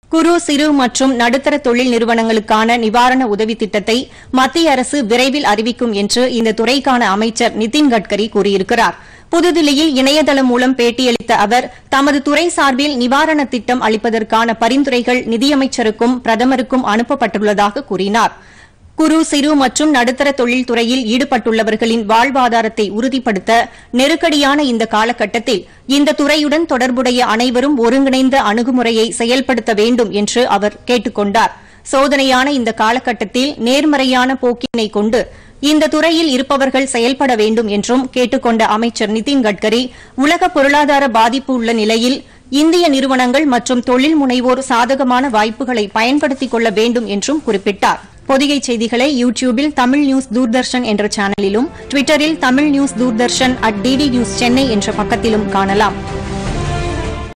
குறு சிறு மற்றும் நடுத்தர தொழில் நிறுவனங்களுக்கான நிவாரண உதவி திட்டத்தை மத்திய அரசு விரைவில் அறிவிக்கும் என்று இந்த துறைக்கான அமைச்சர் நிதின் கட்கரி கூறியிருக்கிறார் புதுதில்லியில் இணையதளம் மூலம் பேட்டியளித்த அவர் தமது துறை சார்பில் நிவாரண திட்டம் அளிப்பதற்கான பரிந்துரைகள் நிதியமைச்சருக்கும் பிரதமருக்கும் அனுப்பப்பட்டுள்ளதாக கூறினார் குறு சிறு மற்றும் நடுத்தர தொழில் துறையில் ஈடுபட்டுள்ளவர்களின் வாழ்வாதாரத்தை உறுதிப்படுத்த நெருக்கடியான இந்த காலகட்டத்தில் இந்த துறையுடன் தொடர்புடைய அனைவரும் ஒருங்கிணைந்த அணுகுமுறையை செயல்படுத்த வேண்டும் என்று அவர் கேட்டுக் கொண்டார் சோதனையான இந்த காலகட்டத்தில் நேர்மறையான போக்கினை கொண்டு இந்த துறையில் இருப்பவர்கள் செயல்பட வேண்டும் என்றும் கேட்டுக் கொண்ட அமைச்சர் நிதின் கட்கரி உலக பொருளாதார பாதிப்பு உள்ள நிலையில் இந்திய நிறுவனங்கள் மற்றும் தொழில் முனைவோர் சாதகமான வாய்ப்புகளை பயன்படுத்திக் கொள்ள வேண்டும் என்றும் குறிப்பிட்டார் பொதிகை செய்திகளை யூ டியூபில் தமிழ் நியூஸ் தூர்தர்ஷன் என்ற சேனலிலும் டுவிட்டரில் Tamil news Doordarshan at DD news Chennai என்ற பக்கத்திலும் காணலாம்